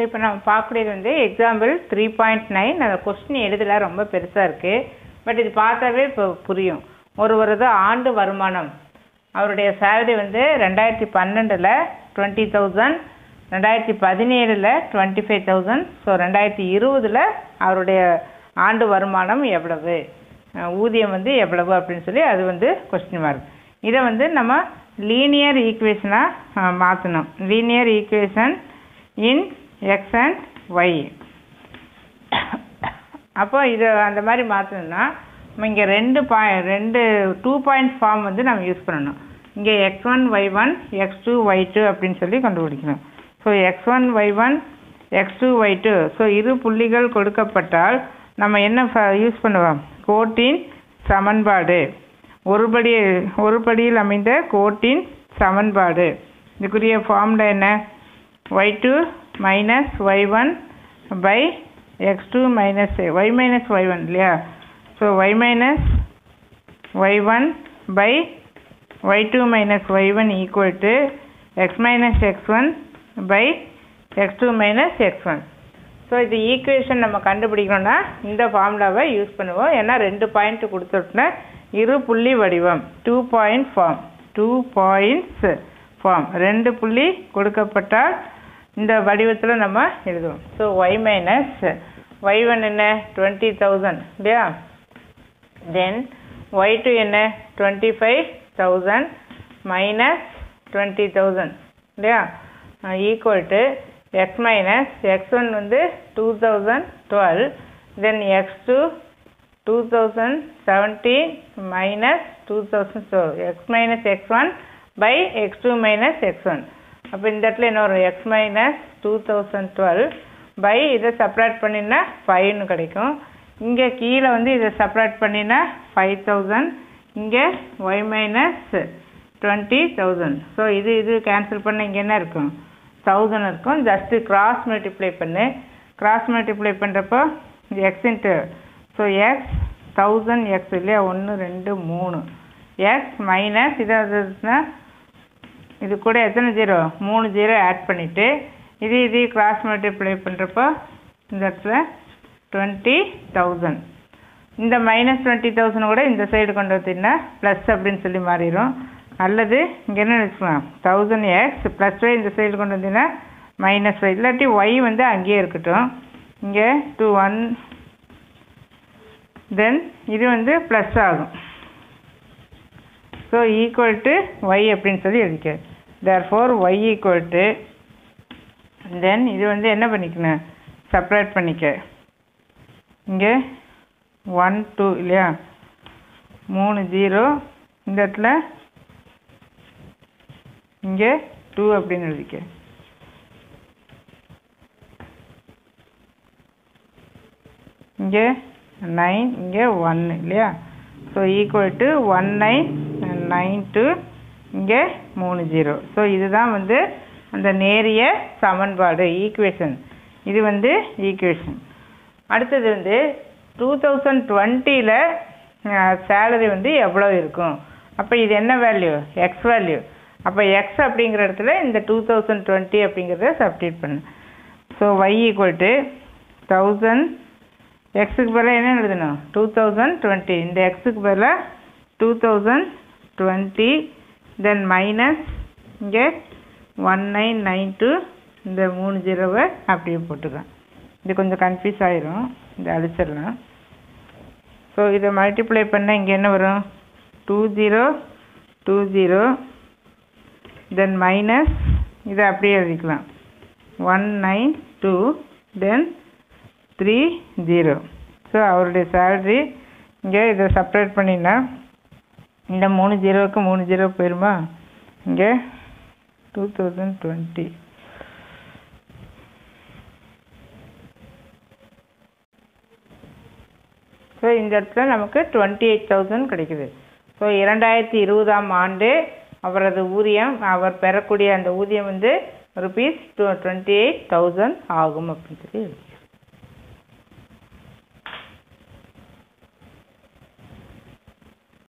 இப்போ நம்ம பார்க்கக்கூடியது வந்து எக்ஸாம்பிள் த்ரீ பாயிண்ட் நைன் அந்த கொஸ்டின் எழுதல ரொம்ப பெருசாக இருக்குது பட் இது பார்த்தாவே இப்போ புரியும் ஒருவரது ஆண்டு வருமானம் அவருடைய சேலரி வந்து ரெண்டாயிரத்தி பன்னெண்டில் டுவெண்ட்டி தௌசண்ட் ரெண்டாயிரத்தி பதினேழில் டுவெண்ட்டி ஃபைவ் தௌசண்ட் ஸோ ரெண்டாயிரத்தி இருபதில் அவருடைய ஆண்டு வருமானம் எவ்வளவு அஹ் ஊதியம் வந்து எவ்வளவு அப்படின்னு சொல்லி அது வந்து கொஸ்டின் மார்க் இதை வந்து நம்ம லீனியர் ஈக்குவேஷனாக மாற்றணும் linear equation in X and Y அப்போ இதை அந்த மாதிரி மாற்றணும்னா நம்ம இங்கே ரெண்டு பாய் ரெண்டு டூ பாயிண்ட் ஃபார்ம் வந்து நம்ம யூஸ் பண்ணணும் இங்கே X one Y one X two Y two அப்படின்னு சொல்லி கண்டுபிடிக்கணும் so X one Y one X two Y two so இரு புள்ளிகள் கொடுக்கப்பட்டால் நம்ம என்ன யூஸ் பண்ணுவோம் கோட்டின் சமன்பாடு ஒரு படி ஒரு படியில் அமைந்த கோட்டின் சமன்பாடு இதுக்குரிய ஃபார்முலா என்ன Y two minus Y one by X two minus Y minus Y one இல்லையா so Y minus Y one by Y two minus Y one equal to X minus X one by X two minus X one so இது equation நம்ம கண்டுபிடிக்கணும்னா இந்த ஃபார்முலாவை use பண்ணுவோம் ஏன்னா ரெண்டு point கொடுத்துட்டுனா இரு புள்ளி வடிவம் two point form two points form ரெண்டு புள்ளி கொடுக்கப்பட்டால் இந்த வடிவத்தில் நம்ம எழுதுவோம் so Y minus Y one என்ன டுவெண்ட்டி தௌசண்ட் இல்லையா தென் ஒய் டூ என்ன twenty five thousand minus twenty thousand இல்லையா equal to X minus X one வந்து two thousand twelve then X two two thousand seventeen minus two thousand so X minus X one by X two minus X one அப்போ இந்த இடத்துல என்ன வரும் X minus two thousand twelve by இதை separate பண்ணினா ஃபைவ்னு கிடைக்கும் இங்கே கீழே வந்து இதை செப்பரேட் பண்ணினா ஃபைவ் தௌசண்ட் இங்கே Y minus twenty thousand so இது இது கேன்சல் பண்ண இங்கே என்ன இருக்கும் தௌசண்ட் இருக்கும் ஜஸ்ட்டு கிராஸ் மல்டிப்ளை பண்ணு கிராஸ் மல்டிப்ளை பண்ணுறப்போ X into so X thousand X இல்லையா ஒன்று ரெண்டு மூணு எக்ஸ் மைனஸ் இதாவதுன்னா இது கூட எத்தனை ஜீரோ மூணு ஜீரோ ஆட் பண்ணிவிட்டு இது இது கிராஸ் மல்டிப்ளை பண்ணுறப்போ இந்த இடத்துல டுவெண்ட்டி தௌசண்ட் இந்த மைனஸ் டுவெண்ட்டி தௌசண்ட் கூட இந்த சைடு கொண்டு வந்தீங்கன்னா ப்ளஸ் அப்படின்னு சொல்லி மாறிடும் அல்லது இங்கே என்ன வச்சுக்கலாம் தௌசண்ட் எக்ஸ் ப்ளஸ் ஒய் இந்த சைடு கொண்டு வந்தீங்கன்னா மைனஸ் ஒய் இல்லாட்டி ஒய் வந்து அங்கேயே இருக்கட்டும் இங்கே டூ ஒன் தென் இது வந்து ப்ளஸ் ஆகும் ஸோ ஈக்குவல் டு ஒய் அப்படின்னு சொல்லி எழுதிக்க therefore Y equal to then இது வந்து என்ன பண்ணிக்கணும் செப்பரேட் பண்ணிக்க இங்கே ஒன் டூ இல்லையா மூணு ஜீரோ இந்த இடத்துல இங்கே டூ அப்படின்னு எழுதிக்க இங்கே நைன் இங்கே ஒன்று இல்லையா so equal to one nine nine two இங்கே மூணு ஜீரோ ஸோ இதுதான் வந்து அந்த நேரிய சமன்பாடு ஈக்குவேஷன் இது வந்து ஈக்குவேஷன் அடுத்தது வந்து டூ தௌசண்ட் டுவெண்ட்டியில் சேலரி வந்து எவ்வளோ இருக்கும் அப்போ இது என்ன வேல்யூ எக்ஸ் வேல்யூ அப்போ எக்ஸ் அப்படிங்கிற இடத்துல இந்த டூ தௌசண்ட் டுவெண்ட்டி அப்படிங்கிறத சப்ஸ்டியூட் பண்ணு so Y equal to thousand எக்ஸுக்கு பதிலாக என்ன எழுதணும் டூ தௌசண்ட் டுவெண்ட்டி இந்த எக்ஸுக்கு பதிலாக two thousand twenty then minus இங்கே ஒன் நைன் நைன் டூ இந்த மூணு ஜீரோவை அப்படியே போட்டுக்கலாம் இது கொஞ்சம் கன்ஃபியூஸ் ஆயிரும் இந்த அடிச்சிடலாம் ஸோ இதை மல்டிப்ளை பண்ணால் இங்கே என்ன வரும் two zero two zero then minus இதை அப்படியே எழுதிக்கலாம் one nine two then three zero so அவருடைய சேலரி இங்கே இதை செப்பரேட் பண்ணினா இந்த மூணு ஜீரோவுக்கு மூணு ஜீரோ போயிருமா இங்கே டூ தௌசண்ட் டுவெண்ட்டி ஸோ இந்த இடத்துல நமக்கு டுவெண்ட்டி எயிட் தௌசண்ட் கிடைக்குது ஸோ இரண்டாயிரத்தி இருபதாம் ஆண்டு அவரது ஊதியம் அவர் பெறக்கூடிய அந்த ஊதியம் வந்து rupees two twenty eight thousand ஆகும் அப்படின்னு சொல்லி